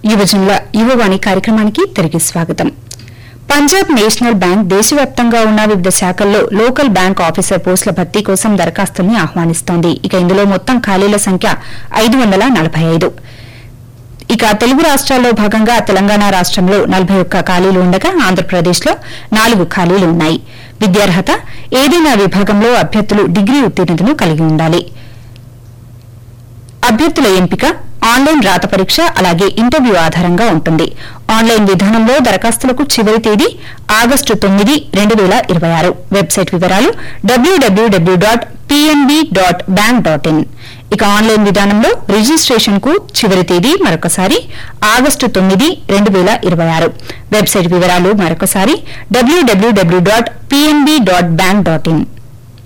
యువజనుల యువవాణి కార్యక్రమానికి తిరిగి స్వాగతం పంజాబ్ నేషనల్ బ్యాంక్ దేశవ్యాప్తంగా ఉన్న వివిధ శాఖల్లో లోకల్ బ్యాంక్ ఆఫీసర్ పోస్టుల భర్తీ కోసం దరఖాస్తుల్ని ఆహ్వానిస్తోంది ఇక ఇందులో మొత్తం ఖాళీల సంఖ్య ఐదు వందల నలభై ఐదు ఇక తెలుగు రాష్ట్రాల్లో భాగంగా తెలంగాణ రాష్ట్రంలో నలభై ఒక్క ఖాళీలు ఉండగా ఆంధ్రప్రదేశ్లో నాలుగు ఖాళీలు ఉన్నాయి విద్యార్హత ఏదైనా విభాగంలో అభ్యర్థులు డిగ్రీ ఉత్తీర్ణతను కలిగి ఉండాలి అభ్యర్థుల ఎంపిక ఆన్లైన్ రాత పరీక్ష అలాగే ఇంటర్వ్యూ ఆధారంగా ఉంటుంది ఆన్లైన్ విధానంలో దరఖాస్తులకు చివరి తేదీ ఆగస్టు తొమ్మిది రెండు వేల ఇరవై ఆరు వెబ్సైట్ వివరాలు WWW dot PNB dot bank dot in ఇక ఆన్లైన్ విధానంలో రిజిస్ట్రేషన్ కు చివరి తేదీ మరొకసారి ఆగస్టు తొమ్మిది రెండు వేల ఇరవై ఆరు వెబ్సైట్ వివరాలు మరొకసారి WWW dot PNB dot bank dot in